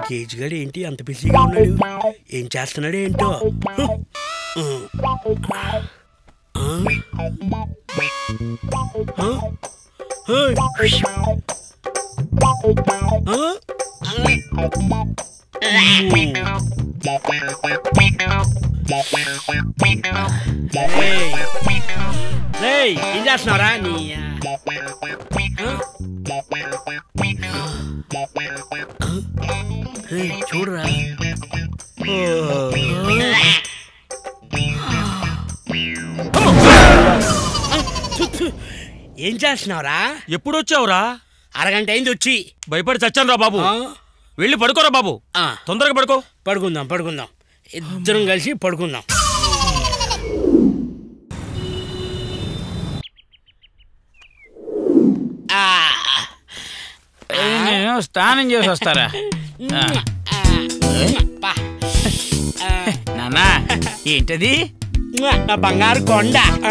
Cage గడు ఏంటి అంత బిజీగా ఉన్నాడు ఏం చేస్తున్నాడు ఏంటో ఆ? ఆ? హేయ్. ఆ? రేయ్. రేయ్, ఏం చేస్తున్నావురా నీ ఆ? రేయ్, చూడరా ఏం చేస్తున్నావురా ఎప్పుడు వచ్చావురా అరగంట అయింది వచ్చి భయపడి చచ్చాను రా బాబు ఆ? వెళ్ళి పడుకోరా బాబు ఆ, తొందరగా పడుకో పడుకుందాం పడుకుందాం ఇద్దరం కలిసి పడుకుందాం ఆ, నేను స్నానం చేసి వస్తారా ఆ, పా. నాన్న ఏంటది నా బంగారు కొండ ఆ.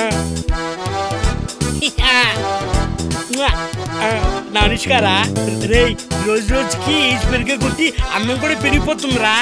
ఆ, నా అనుష్కారా రే రోజు రోజుకి ఏజ్ పెరిగే కొద్దీ అన్నం కూడా పెరిగిపోతుందిరా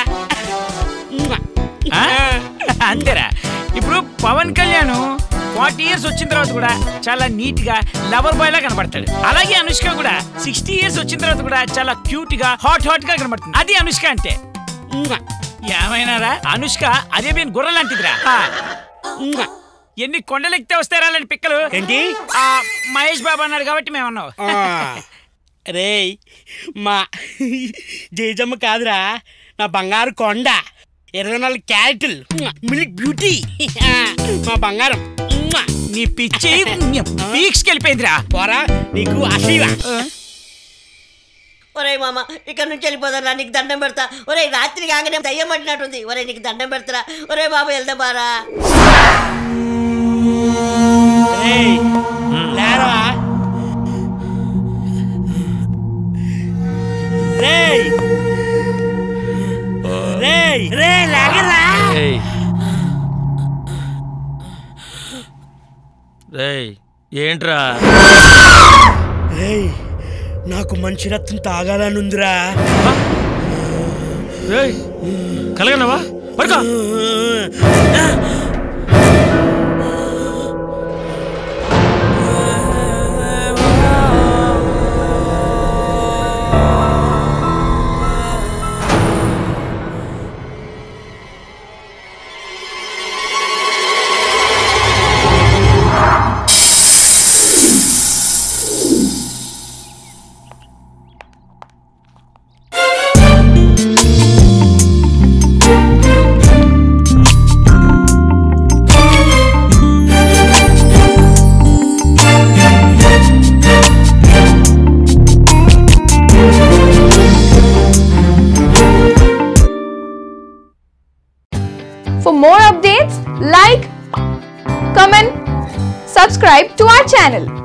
ఆ? అంతేరా ఇప్పుడు పవన్ కళ్యాణ్ ఫార్టీ ఇయర్స్ వచ్చిన తర్వాత కూడా చాలా నీట్ గా లవర్ బాయ్ లా కనబడతాడు అలాగే అనుష్క కూడా సిక్స్టీ ఇయర్స్ వచ్చిన తర్వాత కూడా చాలా క్యూట్ గా హాట్ హాట్ గా కనబడుతుంది అది అనుష్క అంటే ఏమైనారా అనుష్క అదే నేను గుర్ర లాంటిదిరా ఆ, ఎన్ని కొండలు ఎక్కితే వస్తారా అలాంటి పిక్కలు ఏంటి ఆ, మహేష్ బాబు అన్నాడు కాబట్టి మేము అన్నావు రే మా జయజమ్మ కాదురా నా బంగారు కొండ ఇరవై నాలుగు క్యారెట్లు మిల్క్ బ్యూటీ మా బంగారం నీ పిచ్చి పీక్స్కి వెళ్ళిపోయిందిరా పోరా నీకు అసీవా ఒరే మామ ఇక్కడ నుంచి వెళ్ళిపోతారా నీకు దండం పెడతా ఒరే రాత్రి కాగానే దయ్యం పట్టినట్టుంది ఒరే నీకు దండం పెడతారా ఒరే బాబు వెళ్దాం బారా రేయ్, లేరా రేయ్ రేయ్ రే లేగరా రేయ్ ఏంట్రా రేయ్ నాకు మంచి రక్తం తాగాలనుందిరా రేయ్ కలగనవా పడుకో For more updates, like, comment, subscribe to our channel.